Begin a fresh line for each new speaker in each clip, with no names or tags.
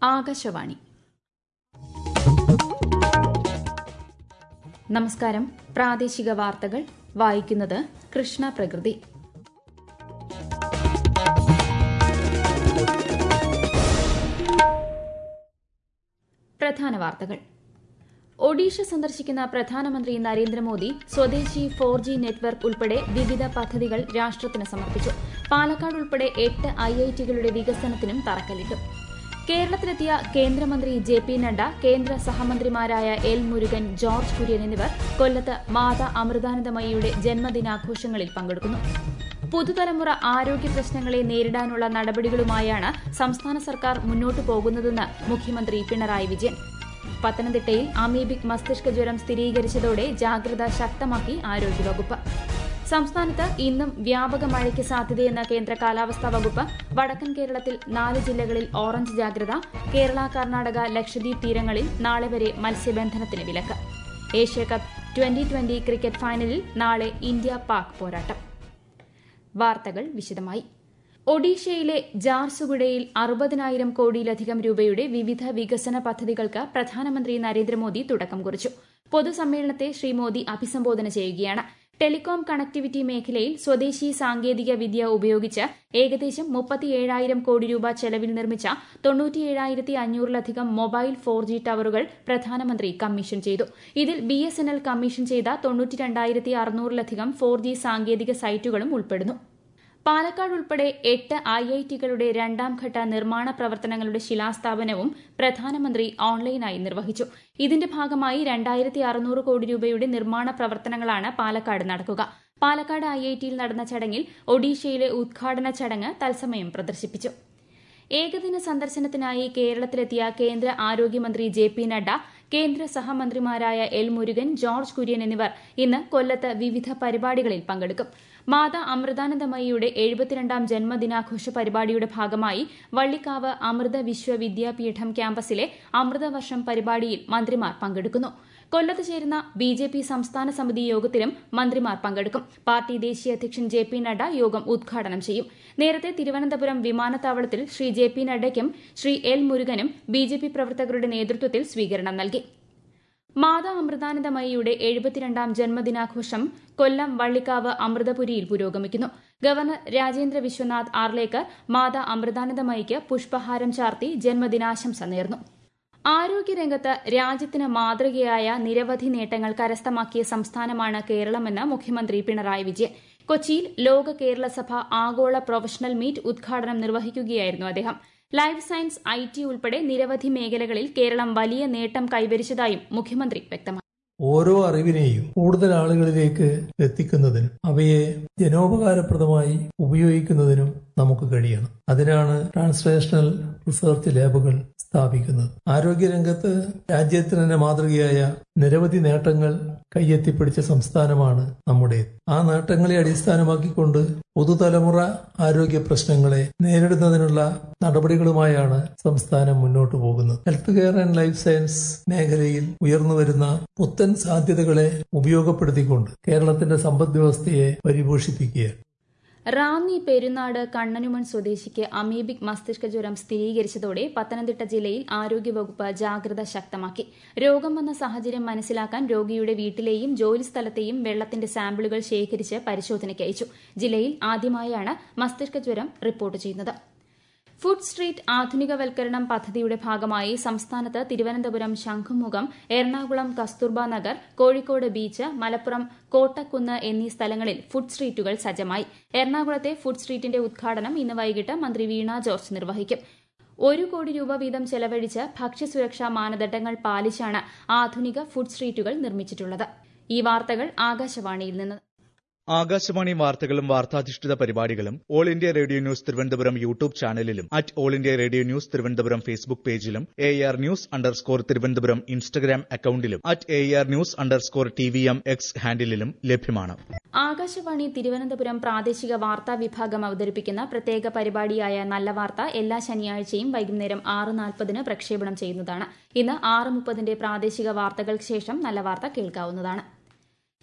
ആകാശവാണി നമസ്കാരം പ്രാദേശിക വാർത്തകൾ വായിക്കുന്നത് കൃഷ്ണ പ്രകൃതി പ്രധാന വാർത്തകൾ ഒഡീഷ സന്ദർശിക്കുന്ന പ്രധാനമന്ത്രി നരേന്ദ്രമോദി സ്വദേശി ഫോർ ജി നെറ്റ്വർക്ക് ഉൾപ്പെടെ വിവിധ പദ്ധതികൾ രാഷ്ട്രത്തിന് സമർപ്പിച്ചു പാലക്കാട് ഉൾപ്പെടെ എട്ട് ഐ ഐ ടികളുടെ വികസനത്തിനും തറക്കല്ലിട്ടു കേരളത്തിലെത്തിയ കേന്ദ്രമന്ത്രി ജെ പി നഡ്ഡ കേന്ദ്ര സഹമന്ത്രിമാരായ എൽ മുരുകൻ ജോർജ് കുര്യൻ എന്നിവർ കൊല്ലത്ത് മാതാ അമൃതാനന്ദമയിയുടെ ജന്മദിനാഘോഷങ്ങളിൽ പങ്കെടുക്കുന്നു പുതുതലമുറ ആരോഗ്യ പ്രശ്നങ്ങളെ നേരിടാനുള്ള നടപടികളുമായാണ് സംസ്ഥാന സർക്കാർ മുന്നോട്ടു പോകുന്നതെന്ന് മുഖ്യമന്ത്രി പിണറായി വിജയൻ പത്തനംതിട്ടയിൽ അമീബിക് മസ്തിഷ്ക ജ്വരം സ്ഥിരീകരിച്ചതോടെ ജാഗ്രത ശക്തമാക്കി ആരോഗ്യവകുപ്പ് സംസ്ഥാനത്ത് ഇന്നും വ്യാപക മഴയ്ക്ക് സാധ്യതയെന്ന കേന്ദ്ര കാലാവസ്ഥാ വകുപ്പ് വടക്കൻ കേരളത്തിൽ നാല് ജില്ലകളിൽ ഓറഞ്ച് ജാഗ്രത കേരള കർണാടക ലക്ഷദ്വീപ് തീരങ്ങളിൽ നാളെ വരെ മത്സ്യബന്ധനത്തിന് വിലക്ക് ഏഷ്യാകപ്പ് ട്വന്റി ട്വന്റി ക്രിക്കറ്റ് ഫൈനലിൽ നാളെ ഇന്ത്യ പാക് പോരാട്ടം വാർത്തകൾ വിശദമായി ഒഡീഷയിലെ ജാർസുഗുഡയിൽ അറുപതിനായിരം കോടിയിലധികം രൂപയുടെ വിവിധ വികസന പദ്ധതികൾക്ക് പ്രധാനമന്ത്രി നരേന്ദ്രമോദി തുടക്കം കുറിച്ചു പൊതുസമ്മേളനത്തെ ശ്രീ മോദി അഭിസംബോധന ചെയ്യുകയാണ് ടെലികോം കണക്ടിവിറ്റി മേഖലയിൽ സ്വദേശി സാങ്കേതിക വിദ്യ ഉപയോഗിച്ച് ഏകദേശം മുപ്പത്തിയേഴായിരം കോടി രൂപ ചെലവിൽ നിർമ്മിച്ച തൊണ്ണൂറ്റിയേഴായിരത്തി അഞ്ഞൂറിലധികം മൊബൈൽ ഫോർ ജി ടവറുകൾ പ്രധാനമന്ത്രി കമ്മീഷൻ ചെയ്തു ഇതിൽ B S N L commission ചെയ്ത തൊണ്ണൂറ്റിരണ്ടായിരത്തി അറുന്നൂറിലധികം ഫോർ ജി സാങ്കേതിക സൈറ്റുകളും ഉൾപ്പെടുന്നു പാലക്കാട് ഉൾപ്പെടെ എട്ട് ഐ ഐ ടികളുടെ രണ്ടാംഘട്ട നിർമ്മാണ പ്രവർത്തനങ്ങളുടെ ശിലാസ്ഥാപനവും പ്രധാനമന്ത്രി ഓൺലൈനായി നിർവഹിച്ചു ഇതിന്റെ ഭാഗമായി രണ്ടായിരത്തി അറുന്നൂറ് കോടി രൂപയുടെ നിർമ്മാണ പ്രവർത്തനങ്ങളാണ് പാലക്കാട് നടക്കുക പാലക്കാട് ഐ ഐ ടിയിൽ നടന്ന ചടങ്ങിൽ ഒഡീഷയിലെ ഉദ്ഘാടന ചടങ്ങ് തത്സമയം പ്രദർശിപ്പിച്ചു ഏകദിന സന്ദർശനത്തിനായി കേരളത്തിലെത്തിയ കേന്ദ്ര ആരോഗ്യമന്ത്രി ജെ പി നഡ്ഡ കേന്ദ്ര സഹമന്ത്രിമാരായ എൽ മുരുകൻ ജോർജ് കുര്യൻ എന്നിവർ ഇന്ന് കൊല്ലത്ത് വിവിധ പരിപാടികളിൽ പങ്കെടുക്കും മാതാ അമൃതാനന്ദമയിയുടെ എഴുപത്തിരണ്ടാം ജന്മദിനാഘോഷ പരിപാടിയുടെ ഭാഗമായി വള്ളിക്കാവ് അമൃത വിശ്വവിദ്യാപീഠം ക്യാമ്പസിലെ അമൃതവർഷം പരിപാടിയിൽ മന്ത്രിമാർ പങ്കെടുക്കുന്നു കൊല്ലത്ത് ചേരുന്ന ബി ജെ പി സംസ്ഥാന സമിതി യോഗത്തിലും മന്ത്രിമാർ പങ്കെടുക്കും പാർട്ടി ദേശീയ അധ്യക്ഷൻ ജെ പി നഡ്ഡ യോഗം ഉദ്ഘാടനം ചെയ്യും നേരത്തെ തിരുവനന്തപുരം വിമാനത്താവളത്തിൽ ശ്രീ ജെ പി നഡ്ഡയ്ക്കും ശ്രീ എൽ മുരുകനും ബി ജെ പി പ്രവർത്തകരുടെ നേതൃത്വത്തിൽ സ്വീകരണം നൽകി മാതാ അമൃതാനന്ദമയിയുടെ എഴുപത്തിരണ്ടാം ജന്മദിനാഘോഷം കൊല്ലം വള്ളിക്കാവ് അമൃതപുരിയിൽ പുരോഗമിക്കുന്നു ഗവർണർ രാജേന്ദ്ര വിശ്വനാഥ് ആർലേക്കർ മാതാ അമൃതാനന്ദമയിക്ക് പുഷ്പഹാരം ചാർത്തി ജന്മദിനാശംസ നേർന്നു ആരോഗ്യരംഗത്ത് രാജ്യത്തിന് മാതൃകയായ നിരവധി നേട്ടങ്ങൾ കരസ്ഥമാക്കിയ സംസ്ഥാനമാണ് കേരളമെന്ന് മുഖ്യമന്ത്രി പിണറായി വിജയൻ കൊച്ചിയിൽ ലോക കേരള സഭ ആഗോള പ്രൊഫഷണൽ മീറ്റ് ഉദ്ഘാടനം നിർവഹിക്കുകയായിരുന്നു അദ്ദേഹം ലൈഫ് സയൻസ് ഐ ടി ഉൾപ്പെടെ നിരവധി മേഖലകളിൽ കേരളം വലിയ നേട്ടം കൈവരിച്ചതായും മുഖ്യമന്ത്രി വ്യക്തമാക്കി
ഓരോ അറിവിനെയും കൂടുതൽ ആളുകളിലേക്ക് എത്തിക്കുന്നതിനും അവയെ ജനോപകാരപ്രദമായി ഉപയോഗിക്കുന്നതിനും നമുക്ക് കഴിയണം അതിനാണ് ട്രാൻസ്ലേഷണൽ റിസർച്ച് ലാബുകൾ സ്ഥാപിക്കുന്നത് ആരോഗ്യരംഗത്ത് രാജ്യത്തിന് തന്നെ മാതൃകയായ നിരവധി നേട്ടങ്ങൾ കയ്യെത്തിപ്പിടിച്ച സംസ്ഥാനമാണ് നമ്മുടെ ആ നേട്ടങ്ങളെ അടിസ്ഥാനമാക്കിക്കൊണ്ട് പുതുതലമുറ ആരോഗ്യ പ്രശ്നങ്ങളെ നേരിടുന്നതിനുള്ള നടപടികളുമായാണ് സംസ്ഥാനം മുന്നോട്ടു പോകുന്നത് health care and life science മേഖലയിൽ ഉയർന്നുവരുന്ന പുത്തൻ സാധ്യതകളെ ഉപയോഗപ്പെടുത്തിക്കൊണ്ട് കേരളത്തിന്റെ സമ്പദ് വ്യവസ്ഥയെ പരിപോഷിപ്പിക്കുകയാണ്
റാന്നി പെരുന്നാട് കണ്ണനുമൺ സ്വദേശിക്ക് അമീബിക് മസ്തിഷ്ക ജ്വരം സ്ഥിരീകരിച്ചതോടെ പത്തനംതിട്ട ജില്ലയിൽ ആരോഗ്യവകുപ്പ് ജാഗ്രത ശക്തമാക്കി രോഗം വന്ന സാഹചര്യം മനസ്സിലാക്കാൻ രോഗിയുടെ വീട്ടിലെയും ജോലിസ്ഥലത്തെയും വെള്ളത്തിന്റെ സാമ്പിളുകൾ ശേഖരിച്ച് പരിശോധനയ്ക്ക് അയച്ചു ജില്ലയിൽ ആദ്യമായാണ് മസ്തിഷ്ക ജ്വരം റിപ്പോർട്ട് ചെയ്യുന്നത് ഫുഡ് സ്ട്രീറ്റ് ആധുനികവൽക്കരണം പദ്ധതിയുടെ ഭാഗമായി സംസ്ഥാനത്ത് തിരുവനന്തപുരം ശംഖുമുഖം എറണാകുളം കസ്തൂർബ നഗർ കോഴിക്കോട് ബീച്ച് മലപ്പുറം കോട്ടക്കുന്ന് എന്നീ സ്ഥലങ്ങളിൽ ഫുഡ് സ്ട്രീറ്റുകൾ സജ്ജമായി എറണാകുളത്തെ ഫുഡ് സ്ട്രീറ്റിന്റെ ഉദ്ഘാടനം ഇന്ന് വൈകിട്ട് മന്ത്രി വീണ ജോർജ് നിർവഹിക്കും ഒരു കോടി രൂപ വീതം ചെലവഴിച്ച് ഭക്ഷ്യസുരക്ഷാ മാനദണ്ഡങ്ങൾ പാലിച്ചാണ് ആധുനിക ഫുഡ് സ്ട്രീറ്റുകൾ നിർമ്മിച്ചിട്ടുള്ളത് ഈ വാർത്തകൾ ആകാശവാണിയിൽ നിന്ന്
ആകാശവാണി വാർത്തകളും വാർത്താധിഷ്ഠിത പരിപാടികളും all India radio news Thiruvananthapuram YouTube ചാനലിലും at all India radio news Thiruvananthapuram Facebook പേജിലും A R news underscore Thiruvananthapuram Instagram അക്കൌണ്ടിലും at A R news underscore T V M X ഹാൻഡിലും ലഭ്യമാണ്
ആകാശവാണി തിരുവനന്തപുരം പ്രാദേശിക വാർത്താ വിഭാഗം അവതരിപ്പിക്കുന്ന പ്രത്യേക പരിപാടിയായ നല്ല വാർത്ത എല്ലാ ശനിയാഴ്ചയും വൈകുന്നേരം ആറ് നാൽപ്പതിന് പ്രക്ഷേപണം ചെയ്യുന്നതാണ് ഇന്ന് ആറ് മുപ്പതിന്റെ പ്രാദേശിക വാർത്തകൾക്ക് ശേഷം നല്ല വാർത്ത കേൾക്കാവുന്നതാണ്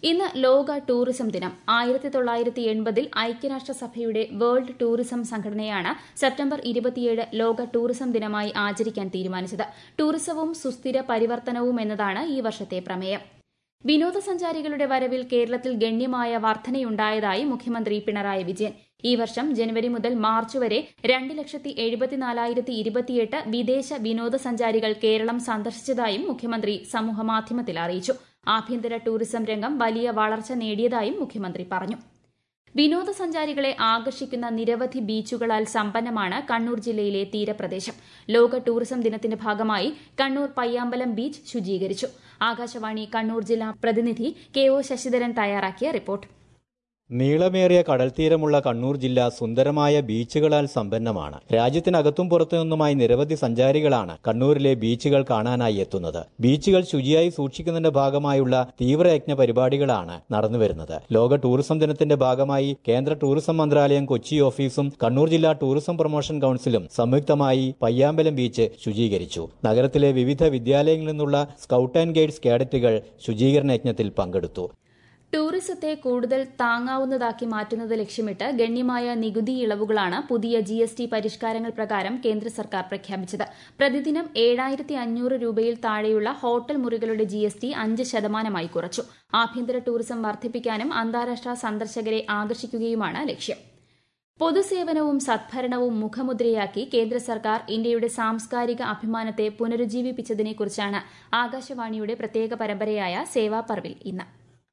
ഇന്ന് ലോക ടൂറിസം ദിനം ആയിരത്തി തൊള്ളായിരത്തി എൺപതിൽ ഐക്യരാഷ്ട്രസഭയുടെ വേൾഡ് ടൂറിസം സംഘടനയാണ് സെപ്റ്റംബർ ഇരുപത്തിയേഴ് ലോക ടൂറിസം ദിനമായി ആചരിക്കാൻ തീരുമാനിച്ചത് ടൂറിസവും സുസ്ഥിര പരിവർത്തനവും എന്നതാണ് ഈ വർഷത്തെ പ്രമേയം വിനോദസഞ്ചാരികളുടെ വരവിൽ കേരളത്തിൽ ഗണ്യമായ വർധനയുണ്ടായതായി മുഖ്യമന്ത്രി പിണറായി വിജയൻ ഈ വർഷം ജനുവരി മുതൽ മാർച്ച് വരെ രണ്ട് ലക്ഷത്തി എഴുപത്തിനാലായിരത്തി ഇരുപത്തിയെട്ട് വിദേശ വിനോദസഞ്ചാരികൾ കേരളം സന്ദർശിച്ചതായും മുഖ്യമന്ത്രി സമൂഹമാധ്യമത്തിൽ അറിയിച്ചു ആഭ്യന്തര ടൂറിസം രംഗം വലിയ വളർച്ച നേടിയതായും മുഖ്യമന്ത്രി പറഞ്ഞു വിനോദസഞ്ചാരികളെ ആകർഷിക്കുന്ന നിരവധി ബീച്ചുകളാൽ സമ്പന്നമാണ് കണ്ണൂർ ജില്ലയിലെ തീരപ്രദേശം ലോക ടൂറിസം ദിനത്തിന്റെ ഭാഗമായി കണ്ണൂർ പയ്യാമ്പലം ബീച്ച് ശുചീകരിച്ചു ആകാശവാണി കണ്ണൂർ ജില്ലാ പ്രതിനിധി കെ ഒ ശശിധരൻ തയ്യാറാക്കിയ റിപ്പോർട്ട്
നീളമേറിയ കടൽത്തീരമുള്ള കണ്ണൂർ ജില്ല സുന്ദരമായ ബീച്ചുകളാൽ സമ്പന്നമാണ് രാജ്യത്തിനകത്തും പുറത്തുനിന്നുമായി നിരവധി സഞ്ചാരികളാണ് കണ്ണൂരിലെ ബീച്ചുകൾ കാണാനായി എത്തുന്നത് ബീച്ചുകൾ ശുചിയായി സൂക്ഷിക്കുന്നതിന്റെ ഭാഗമായുള്ള തീവ്രയജ്ഞ പരിപാടികളാണ് നടന്നുവരുന്നത് ലോക ടൂറിസം ദിനത്തിന്റെ ഭാഗമായി കേന്ദ്ര ടൂറിസം മന്ത്രാലയം കൊച്ചി ഓഫീസും കണ്ണൂർ ജില്ലാ ടൂറിസം പ്രൊമോഷൻ കൌൺസിലും സംയുക്തമായി പയ്യാമ്പലം ബീച്ച് ശുചീകരിച്ചു നഗരത്തിലെ വിവിധ വിദ്യാലയങ്ങളിൽ നിന്നുള്ള സ്കൌട്ട് ആൻഡ് ഗൈഡ്സ് കേഡറ്റുകൾ ശുചീകരണ യജ്ഞത്തിൽ പങ്കെടുത്തു
ടൂറിസത്തെ കൂടുതൽ താങ്ങാവുന്നതാക്കി മാറ്റുന്നത് ലക്ഷ്യമിട്ട് ഗണ്യമായ നികുതി ഇളവുകളാണ് പുതിയ ജി എസ് ടി പരിഷ്കാരങ്ങൾ പ്രകാരം കേന്ദ്ര സർക്കാർ പ്രഖ്യാപിച്ചത് പ്രതിദിനം ഏഴായിരത്തി അഞ്ഞൂറ് രൂപയിൽ താഴെയുള്ള ഹോട്ടൽ മുറികളുടെ ജി എസ് ടി അഞ്ച് ശതമാനമായി കുറച്ചു ആഭ്യന്തര ടൂറിസം വർദ്ധിപ്പിക്കാനും അന്താരാഷ്ട്ര സന്ദർശകരെ ആകർഷിക്കുകയുമാണ് ലക്ഷ്യം പൊതുസേവനവും സദ്ഭരണവും മുഖമുദ്രയാക്കി കേന്ദ്ര സർക്കാർ ഇന്ത്യയുടെ സാംസ്കാരിക അഭിമാനത്തെ പുനരുജ്ജീവിപ്പിച്ചതിനെക്കുറിച്ചാണ് ആകാശവാണിയുടെ പ്രത്യേക പരമ്പരയായ സേവാ പർവിൽ ഇന്ന്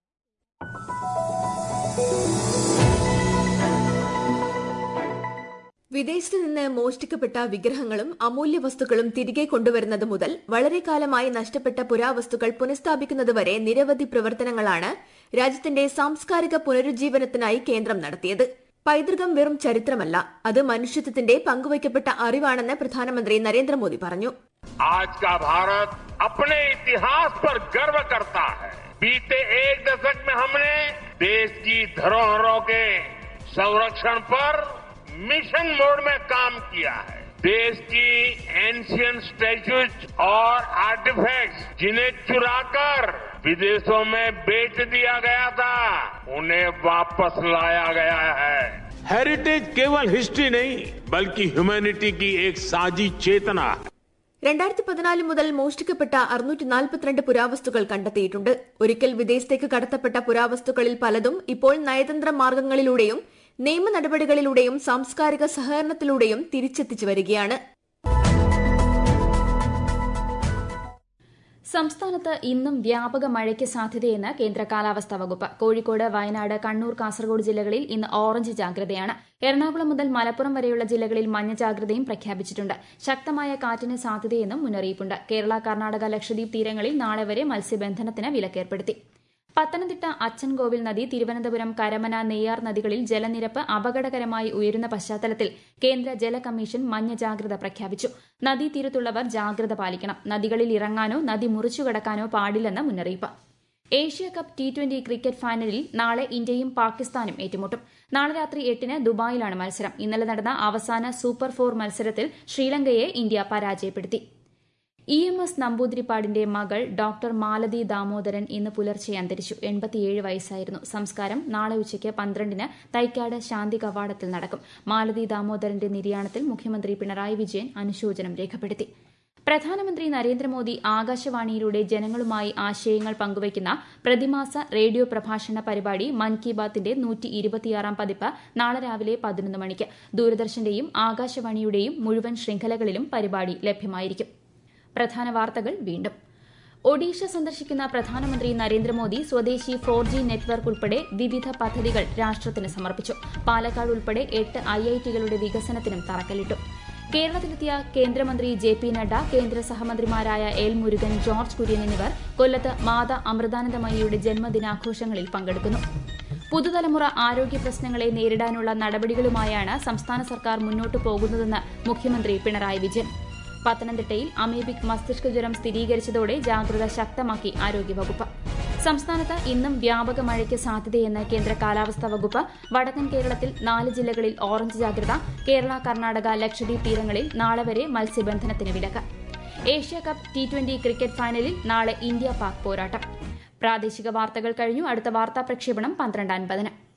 വിദേശത്ത് നിന്ന് മോഷ്ടിക്കപ്പെട്ട വിഗ്രഹങ്ങളും അമൂല്യ വസ്തുക്കളും തിരികെ കൊണ്ടുവരുന്നത് മുതൽ വളരെ കാലമായി നഷ്ടപ്പെട്ട പുരാവസ്തുക്കൾ പുനഃസ്ഥാപിക്കുന്നതുവരെ നിരവധി പ്രവർത്തനങ്ങളാണ് രാജ്യത്തിന്റെ സാംസ്കാരിക പുനരുജ്ജീവനത്തിനായി കേന്ദ്രം നടത്തിയത് പൈതൃകം വെറും ചരിത്രമല്ല അത് മനുഷ്യത്വത്തിന്റെ പങ്കുവയ്ക്കപ്പെട്ട അറിവാണെന്ന് പ്രധാനമന്ത്രി നരേന്ദ്രമോദി പറഞ്ഞു
आज का भारत अपने इतिहास पर गर्व करता है बीते एक दशक में हमने देश की धरोहरों के संरक्षण पर मिशन मोड में काम किया है देश की एंशियन स्टैच्यूज और आर्टिफैक्ट्स जिन्हें चुराकर विदेशों में बेच दिया गया था उन्हें वापस लाया गया है हेरिटेज केवल हिस्ट्री नहीं बल्कि ह्यूमैनिटी की एक साझी चेतना है
രണ്ടായിരത്തി പതിനാല് മുതൽ മോഷ്ടിക്കപ്പെട്ട അറുന്നൂറ്റി നാൽപ്പത്തിരണ്ട് പുരാവസ്തുക്കൾ കണ്ടെത്തിയിട്ടുണ്ട് ഒരിക്കൽ വിദേശത്തേക്ക് കടത്തപ്പെട്ട പുരാവസ്തുക്കളിൽ പലതും ഇപ്പോൾ നയതന്ത്ര മാർഗങ്ങളിലൂടെയും നിയമ നടപടികളിലൂടെയും സാംസ്കാരിക സഹകരണത്തിലൂടെയും തിരിച്ചെത്തിച്ചു വരികയാണ്
സംസ്ഥാനത്ത് ഇന്നും വ്യാപക മഴയ്ക്ക് സാധ്യതയെന്ന് കേന്ദ്ര കാലാവസ്ഥാ വകുപ്പ് കോഴിക്കോട് വയനാട് കണ്ണൂർ കാസർഗോഡ് ജില്ലകളിൽ ഇന്ന് ഓറഞ്ച് ജാഗ്രതയാണ് എറണാകുളം മുതൽ മലപ്പുറം വരെയുള്ള ജില്ലകളിൽ മഞ്ഞ ജാഗ്രതയും പ്രഖ്യാപിച്ചിട്ടുണ്ട് ശക്തമായ കാറ്റിന് സാധ്യതയെന്നും മുന്നറിയിപ്പുണ്ട് കേരള കർണാടക ലക്ഷദ്വീപ് തീരങ്ങളിൽ നാളെ വരെ മത്സ്യബന്ധനത്തിന് വിലക്കേർപ്പെടുത്തി പത്തനംതിട്ട അച്ചൻകോവിൽ നദി തിരുവനന്തപുരം കരമന നെയ്യാർ നദികളിൽ ജലനിരപ്പ് അപകടകരമായി ഉയരുന്ന പശ്ചാത്തലത്തിൽ കേന്ദ്ര ജല കമ്മീഷൻ മഞ്ഞ ജാഗ്രത പ്രഖ്യാപിച്ചു നദീതീരത്തുള്ളവർ ജാഗ്രത പാലിക്കണം നദികളിൽ ഇറങ്ങാനോ നദി മുറിച്ചുകടക്കാനോ പാടില്ലെന്ന് മുന്നറിയിപ്പ് Asia cup T twenty cricket ഫൈനലിൽ നാളെ ഇന്ത്യയും പാകിസ്ഥാനും ഏറ്റുമുട്ടും നാളെ രാത്രി എട്ടിന് ദുബായിലാണ് മത്സരം ഇന്നലെ നടന്ന അവസാന സൂപ്പർ ഫോർ മത്സരത്തിൽ ശ്രീലങ്കയെ ഇന്ത്യ പരാജയപ്പെടുത്തി ഇ എം എസ് നമ്പൂതിരിപ്പാടിന്റെ മകൾ ഡോക്ടർ മാലതി ദാമോദരൻ ഇന്ന് പുലർച്ചെ അന്തരിച്ചു എൺപത്തിയേഴ് വയസ്സായിരുന്നു സംസ്കാരം നാളെ ഉച്ചയ്ക്ക് പന്ത്രണ്ടിന് തൈക്കാട് ശാന്തി കവാടത്തിൽ നടക്കും മാലതി ദാമോദരന്റെ നിര്യാണത്തിൽ മുഖ്യമന്ത്രി പിണറായി വിജയൻ അനുശോചനം രേഖപ്പെടുത്തി പ്രധാനമന്ത്രി നരേന്ദ്രമോദി ആകാശവാണിയിലൂടെ ജനങ്ങളുമായി ആശയങ്ങൾ പങ്കുവയ്ക്കുന്ന പ്രതിമാസ റേഡിയോ പ്രഭാഷണ പരിപാടി മൻ കി ബാത്തിന്റെ നൂറ്റി ഇരുപത്തിയാറാം പതിപ്പ് നാളെ രാവിലെ പതിനൊന്ന് മണിക്ക് ദൂരദർശന്റെയും ആകാശവാണിയുടെയും മുഴുവൻ ശൃംഖലകളിലും പരിപാടി ലഭ്യമായിരിക്കും പ്രധാന വാർത്തകൾ വീണ്ടും ഒഡീഷ സന്ദർശിക്കുന്ന പ്രധാനമന്ത്രി നരേന്ദ്രമോദി സ്വദേശി ഫോർ ജി നെറ്റ്വർക്ക് ഉൾപ്പെടെ വിവിധ പദ്ധതികൾ രാഷ്ട്രത്തിന് സമർപ്പിച്ചു പാലക്കാട് ഉൾപ്പെടെ എട്ട് ഐ ഐ ടികളുടെ വികസനത്തിനും തറക്കല്ലിട്ടു കേരളത്തിലെത്തിയ കേന്ദ്രമന്ത്രി ജെ പി നഡ്ഡ കേന്ദ്ര സഹമന്ത്രിമാരായ എൽ മുരുകൻ ജോർജ് കുര്യൻ എന്നിവർ കൊല്ലത്ത് മാത അമൃതാനന്ദമയിയുടെ ജന്മദിനാഘോഷങ്ങളിൽ പങ്കെടുക്കുന്നു പുതുതലമുറ ആരോഗ്യ പ്രശ്നങ്ങളെ നേരിടാനുള്ള നടപടികളുമായാണ് സംസ്ഥാന സർക്കാർ മുന്നോട്ടു പോകുന്നതെന്ന് മുഖ്യമന്ത്രി പിണറായി വിജയൻ പത്തനംതിട്ടയിൽ അമീബിക് മസ്തിഷ്ക ജ്വരം സ്ഥിരീകരിച്ചതോടെ ജാഗ്രത ശക്തമാക്കി ആരോഗ്യവകുപ്പ് സംസ്ഥാനത്ത് ഇന്നും വ്യാപക മഴയ്ക്ക് സാധ്യതയെന്ന് കേന്ദ്ര കാലാവസ്ഥാ വകുപ്പ് വടക്കൻ കേരളത്തിൽ നാല് ജില്ലകളിൽ ഓറഞ്ച് ജാഗ്രത കേരള കർണാടക ലക്ഷദ്വീപ് തീരങ്ങളിൽ നാളെ വരെ മത്സ്യബന്ധനത്തിന് വിലക്ക് Asia cup T twenty cricket ഫൈനലിൽ നാളെ ഇന്ത്യ പാക് പോരാട്ടം പ്രാദേശിക വാർത്തകൾ കഴിഞ്ഞു അടുത്ത വാർത്താ പ്രക്ഷേപണം പന്ത്രണ്ട് അൻപതിന്